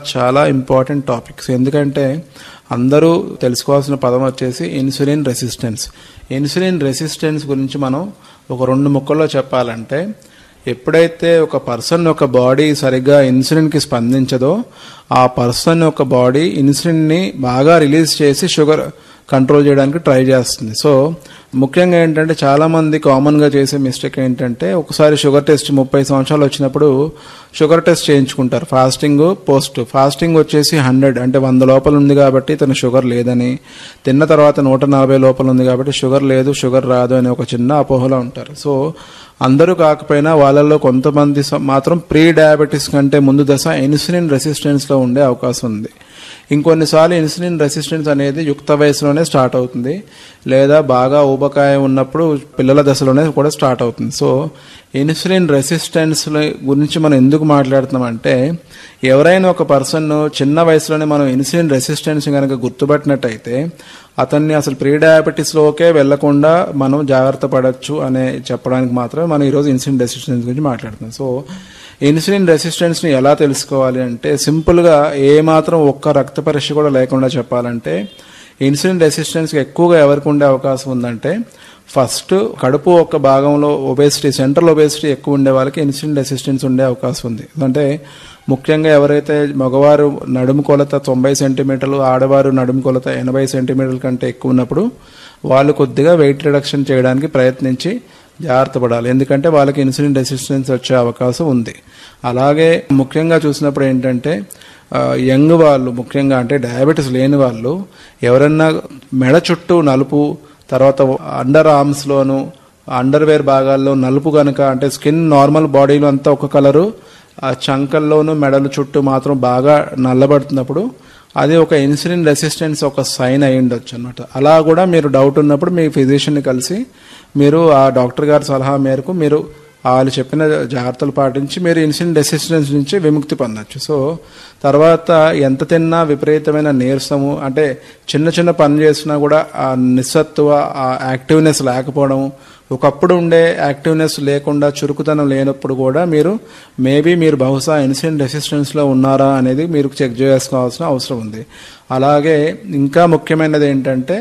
చాలా important topics ఎందుకంటే అందరూ తెలుసుకోవాల్సిన పదం వచ్చేసి ఇన్సులిన్ రెసిస్టెన్స్ ఇన్సులిన్ రెసిస్టెన్స్ గురించి మనం ఒక రెండు ముక్కల్లో చెప్పాలంటే ఎప్పుడైతే ఒక పర్సన్ యొక్క బాడీ సరిగ్గా ఇన్సులిన్కి స్పందించదో ఆ పర్సన్ యొక్క బాడీ ఇన్సులిన్ని బాగా రిలీజ్ చేసి షుగర్ కంట్రోల్ చేయడానికి ట్రై చేస్తుంది సో ముఖ్యంగా ఏంటంటే చాలా మంది కామన్గా చేసే మిస్టేక్ ఏంటంటే ఒకసారి షుగర్ టెస్ట్ ముప్పై సంవత్సరాలు వచ్చినప్పుడు షుగర్ టెస్ట్ చేయించుకుంటారు ఫాస్టింగ్ పోస్ట్ ఫాస్టింగ్ వచ్చేసి హండ్రెడ్ అంటే వంద లోపల ఉంది కాబట్టి తన షుగర్ లేదని తిన్న తర్వాత నూట నలభై లోపల ఉంది కాబట్టి షుగర్ లేదు షుగర్ రాదు అనే ఒక చిన్న అపోహలో ఉంటారు సో అందరూ కాకపోయినా వాళ్ళల్లో కొంతమంది స- మాత్రం ప్రీ డయాబెటీస్ కంటే ముందు దశ ఇన్సులిన్ రెసిస్టెన్స్లో ఉండే అవకాశం ఉంది ఇంకొన్నిసార్లు ఇన్సులిన్ రెసిస్టెన్స్ అనేది యుక్త వయసులోనే స్టార్ట్ అవుతుంది లేదా బాగా ఊబకాయం ఉన్నప్పుడు పిల్లల దశలోనే కూడా స్టార్ట్ అవుతుంది సో ఇన్సులిన్ రెసిస్టెన్స్ గురించి మనం ఎందుకు మాట్లాడుతున్నామంటే ఎవరైనా ఒక పర్సన్ చిన్న వయసులోనే మనం ఇన్సులిన్ రెసిస్టెన్స్ కనుక గుర్తుపట్టినట్టయితే అతన్ని అసలు ప్రీ డయాబెటీస్లోకే వెళ్లకుండా మనం జాగ్రత్త పడవచ్చు అనే చెప్పడానికి మాత్రమే మనం ఈరోజు ఇన్సులిన్ రెసిస్టెన్స్ గురించి మాట్లాడుతున్నాం సో ఇన్సులిన్ రెసిస్టెన్స్ని ఎలా తెలుసుకోవాలి అంటే సింపుల్గా ఏ మాత్రం ఒక్క రక్త పరీక్ష కూడా లేకుండా చెప్పాలంటే ఇన్సులిన్ రెసిస్టెన్స్ ఎక్కువగా ఎవరికి ఉండే అవకాశం ఉందంటే ఫస్ట్ కడుపు ఒక భాగంలో ఒబేసిటీ సెంట్రల్ ఒబేసిటీ ఎక్కువ ఉండే వాళ్ళకి ఇన్సులిన్ రెసిస్టెన్స్ ఉండే అవకాశం ఉంది అంటే ముఖ్యంగా ఎవరైతే మగవారు నడుము కొలత తొంభై సెంటీమీటర్లు ఆడవారు నడుము కొలత ఎనభై సెంటీమీటర్ల కంటే ఎక్కువ ఉన్నప్పుడు వాళ్ళు కొద్దిగా వెయిట్ రిడక్షన్ చేయడానికి ప్రయత్నించి జాగ్రత్త పడాలి ఎందుకంటే వాళ్ళకి ఇన్సులిన్ రెసిస్టెన్స్ వచ్చే అవకాశం ఉంది అలాగే ముఖ్యంగా చూసినప్పుడు ఏంటంటే ఆ, యంగ్ వాళ్ళు ముఖ్యంగా అంటే డయాబెటీస్ లేని వాళ్ళు ఎవరన్నా మెడ చుట్టూ నలుపు తర్వాత అండర్ ఆర్మ్స్లోను అండర్ వేర్ భాగాల్లో నలుపు కనుక అంటే స్కిన్ నార్మల్ బాడీలో అంతా ఒక కలరు ఆ చంకల్లోను మెడలు చుట్టూ మాత్రం బాగా నల్లబడుతున్నప్పుడు అది ఒక ఇన్సులిన్ రెసిస్టెన్స్ ఒక సైన్ అయి ఉండొచ్చు అనమాట అలా కూడా మీరు డౌట్ ఉన్నప్పుడు మీ ఫిజిషియన్ని కలిసి మీరు ఆ డాక్టర్ గారి సలహా మేరకు మీరు వాళ్ళు చెప్పిన జాగ్రత్తలు పాటించి మీరు ఇన్సులిన్ రెసిస్టెన్స్ నుంచి విముక్తి పొందొచ్చు సో తర్వాత ఎంత తిన్నా విపరీతమైన నీరసము అంటే చిన్న చిన్న పని చేసినా కూడా ఆ నిస్సత్తువ ఆ యాక్టివ్నెస్ లేకపోవడం ఒకప్పుడు ఉండే యాక్టివ్నెస్ లేకుండా చురుకుతనం లేనప్పుడు కూడా మీరు మేబీ మీరు బహుశా ఇన్సులిన్ రెసిస్టెన్స్లో ఉన్నారా అనేది మీరు చెక్ చేసుకోవాల్సిన అవసరం ఉంది అలాగే ఇంకా ముఖ్యమైనది ఏంటంటే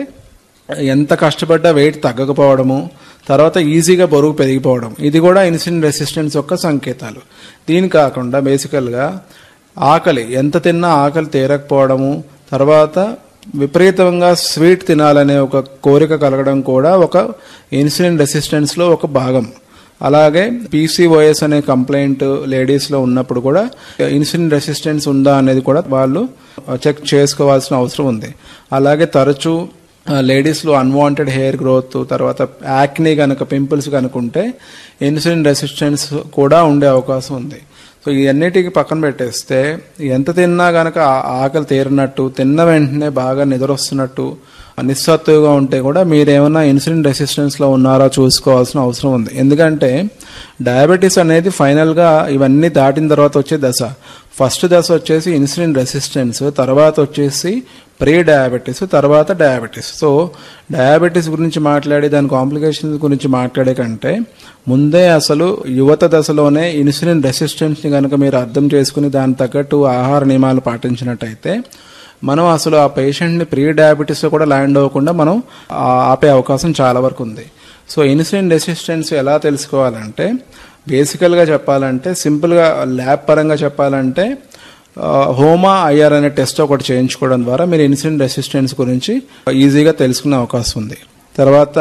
ఎంత కష్టపడ్డా వెయిట్ తగ్గకపోవడము తర్వాత ఈజీగా బరువు పెరిగిపోవడం ఇది కూడా ఇన్సులిన్ రెసిస్టెన్స్ యొక్క సంకేతాలు దీని కాకుండా బేసికల్గా ఆకలి ఎంత తిన్నా ఆకలి తీరకపోవడము తర్వాత విపరీతంగా స్వీట్ తినాలనే ఒక కోరిక కలగడం కూడా ఒక ఇన్సులిన్ రెసిస్టెన్స్లో ఒక భాగం అలాగే పీసీఓఎస్ అనే కంప్లైంట్ లేడీస్లో ఉన్నప్పుడు కూడా ఇన్సులిన్ రెసిస్టెన్స్ ఉందా అనేది కూడా వాళ్ళు చెక్ చేసుకోవాల్సిన అవసరం ఉంది అలాగే తరచూ లేడీస్లో అన్వాంటెడ్ హెయిర్ గ్రోత్ తర్వాత యాక్నీ కనుక పింపుల్స్ కనుక ఉంటే ఇన్సులిన్ రెసిస్టెన్స్ కూడా ఉండే అవకాశం ఉంది సో ఇవన్నిటికి పక్కన పెట్టేస్తే ఎంత తిన్నా గనక ఆ- ఆకలి తీరినట్టు తిన్న వెంటనే బాగా నిద్ర వస్తున్నట్టు నిస్సత్తుగా ఉంటే కూడా మీరేమన్నా ఇన్సులిన్ రెసిస్టెన్స్లో ఉన్నారా చూసుకోవాల్సిన అవసరం ఉంది ఎందుకంటే డయాబెటీస్ అనేది ఫైనల్గా ఇవన్నీ దాటిన తర్వాత వచ్చే దశ ఫస్ట్ దశ వచ్చేసి ఇన్సులిన్ రెసిస్టెన్స్ తర్వాత వచ్చేసి ప్రీ డయాబెటీస్ తర్వాత డయాబెటీస్ సో డయాబెటీస్ గురించి మాట్లాడి దాని కాంప్లికేషన్స్ గురించి మాట్లాడే కంటే ముందే అసలు యువత దశలోనే ఇన్సులిన్ రెసిస్టెన్స్ని కనుక మీరు అర్థం చేసుకుని దాని తగ్గట్టు ఆహార నియమాలు పాటించినట్టయితే మనం అసలు ఆ పేషెంట్ని ప్రీ డయాబెటీస్లో కూడా ల్యాండ్ అవ్వకుండా మనం ఆ- ఆపే అవకాశం చాలా వరకు ఉంది సో ఇన్సులిన్ రెసిస్టెన్స్ ఎలా తెలుసుకోవాలంటే బేసికల్గా చెప్పాలంటే సింపుల్గా ల్యాబ్ పరంగా చెప్పాలంటే ఆ, హోమా ఐఆర్ అనే టెస్ట్ ఒకటి చేయించుకోవడం ద్వారా మీరు ఇన్సులిన్ రెసిస్టెన్స్ గురించి ఈజీగా తెలుసుకునే అవకాశం ఉంది తర్వాత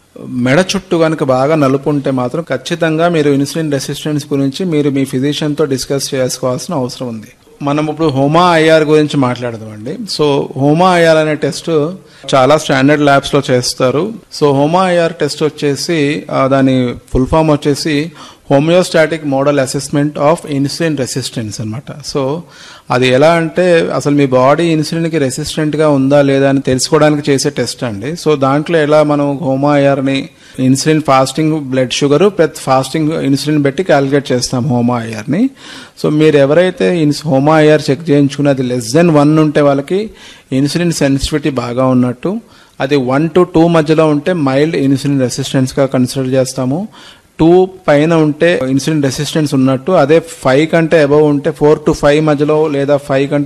మెడ చుట్టూ కనుక బాగా నలుపు ఉంటే మాత్రం ఖచ్చితంగా మీరు ఇన్సులిన్ రెసిస్టెన్స్ గురించి మీరు మీ ఫిజిషియన్తో డిస్కస్ చేసుకోవాల్సిన అవసరం ఉంది మనం ఇప్పుడు హోమా ఐఆర్ గురించి మాట్లాడదామండి సో హోమా ఐఆర్ అనే టెస్ట్ చాలా స్టాండర్డ్ ల్యాబ్స్ లో చేస్తారు సో హోమా ఐఆర్ టెస్ట్ వచ్చేసి ఆ, దాని ఫుల్ ఫామ్ వచ్చేసి homeostatic model assessment of insulin resistance అన్నమాట సో అది ఎలా అంటే అసలు మీ బాడీ ఇన్సులిన్కి రెసిస్టెంట్గా ఉందా లేదా అని తెలుసుకోవడానికి చేసే టెస్ట్ అండి సో దాంట్లో ఎలా మనం హోమా ఐఆర్ని insulin fasting blood sugar plus fasting insulin పెట్టి క్యాలిక్యులేట్ చేస్తాం హోమా ఐఆర్ని సో మీరు ఎవరైతే ఇన్స్ హోమా ఐఆర్ చెక్ చేయించుకున్నది లెస్ దెన్ వన్ ఉంటే వాళ్ళకి ఇన్సులిన్ సెన్సిటివిటీ బాగా ఉన్నట్టు అది వన్ టు టూ మధ్యలో ఉంటే మైల్డ్ ఇన్సులిన్ రెసిస్టెన్స్గా కన్సిడర్ చేస్తాము టూ పైన ఉంటే ఇన్సులిన్ రెసిస్టెన్స్ ఉన్నట్టు అదే ఫైవ్ కంటే అబవ్ ఉంటే ఫోర్ టు ఫైవ్ మధ్యలో లేదా ఫైవ్ కంటే